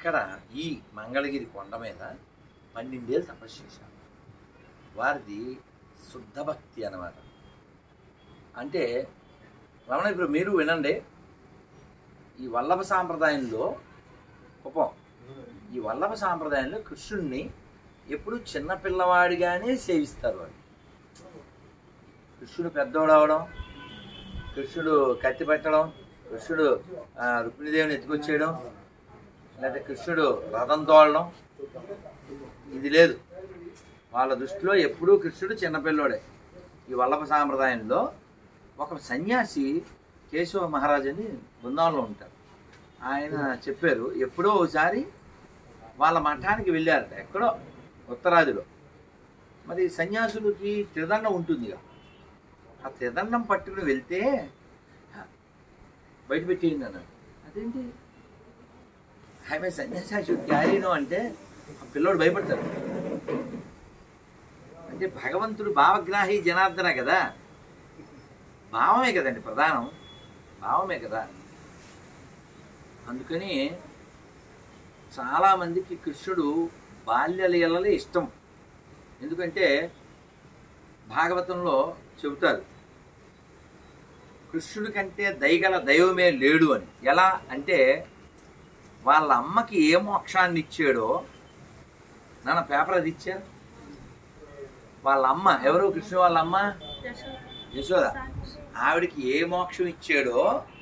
ఇక్కడ ఈ మంగళగిరి కొండ మీద పన్నెండేళ్ళు తపస్సు చేశారు వారిది శుద్ధ భక్తి అన్నమాట అంటే రమణ ఇప్పుడు మీరు వినండి ఈ వల్లభ సాంప్రదాయంలో ఉపం ఈ వల్లభ సాంప్రదాయంలో కృష్ణుడిని ఎప్పుడు చిన్న పిల్లవాడిగానే సేవిస్తారు వాళ్ళు కృష్ణుడు పెద్దోడు అవడం కృష్ణుడు కత్తి పెట్టడం కృష్ణుడు ఆ, రుక్మిణీదేవిని ఎత్తుకొచ్చేయడం లేకపోతే కృష్ణుడు రథం తోలడం ఇది లేదు వాళ్ళ దృష్టిలో ఎప్పుడూ కృష్ణుడు చిన్నపిల్లోడే ఈ వల్లభ సాంప్రదాయంలో ఒక సన్యాసి కేశవ మహారాజ్ అని బృందావనంలో ఉంటారు ఆయన చెప్పారు ఎప్పుడో ఒకసారి వాళ్ళ మఠానికి వెళ్ళారట ఎక్కడో ఉత్తరాదిలో మరి సన్యాసులకి త్రిదండం ఉంటుంది ఇక. ఆ త్రిదండం పట్టుకుని వెళ్తే బయట పెట్టేయండి అన్నాడు అదేంటి ఆమె సన్యాసి క్యారీను అంటే ఆ పిల్లోడు భయపడతాడు అంటే భగవంతుడు భావగ్రాహి జనార్దన కదా భావమే కదండి ప్రధానం భావమే కదా అందుకని చాలామందికి కృష్ణుడు బాల్యలీలలే ఇష్టం ఎందుకంటే భాగవతంలో చెబుతారు కృష్ణుడి కంటే దయగల దైవమే లేడు అని ఎలా అంటే వాళ్ళ అమ్మకి ఏ మోక్షాన్ని ఇచ్చాడో నాన్న పేపర్ అది ఇచ్చారు వాళ్ళ అమ్మ ఎవరు కృష్ణ వాళ్ళ అమ్మ యశోద ఆవిడకి ఏ మోక్షం ఇచ్చాడో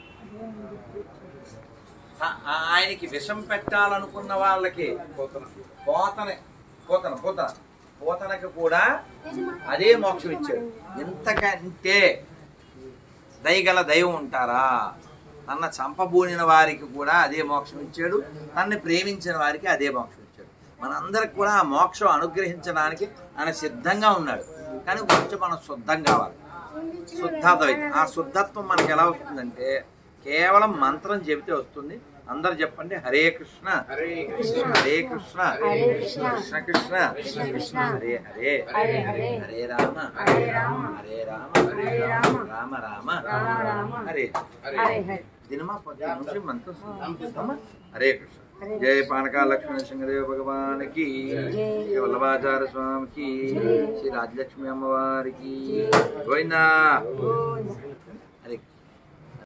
ఆ- ఆ- ఆయనకి విషం పెట్టాలనుకున్న వాళ్ళకి పోతన పోతన పోతన పోతనకి కూడా అదే మోక్షం ఇచ్చాడు ఎంతకంటే దయగల దైవం ఉంటారా తన చంపబూనిన వారికి కూడా అదే మోక్షం ఇచ్చాడు తన్ని ప్రేమించిన వారికి అదే మోక్షం ఇచ్చాడు మనందరికి కూడా ఆ మోక్షం అనుగ్రహించడానికి ఆయన సిద్ధంగా ఉన్నాడు కానీ కొంచెం మనం శుద్ధం కావాలి శుద్ధత్వం ఆ శుద్ధత్వం మనకి ఎలా వస్తుందంటే కేవలం మంత్రం చెబితే వస్తుంది అందరు చెప్పండి హరే కృష్ణ హరే కృష్ణ హరే కృష్ణ హరే కృష్ణ కృష్ణ కృష్ణ కృష్ణ కృష్ణ హరే హరే హరే హరే హరే రామ హరే రామ హరే రామ హరే రామ రామ రామ రామ రామ హరే హరే హరే దినమా పది నిమిషం మంత్రం చదువుతామా? హరే కృష్ణ హరే జయ పానకా లక్ష్మణ సింహదేవ భగవానికి జై. శ్రీ వల్లభాచార్య స్వామికి శ్రీ రాజలక్ష్మి అమ్మవారికి గోవిందా గోవింద హరే కృష్ణ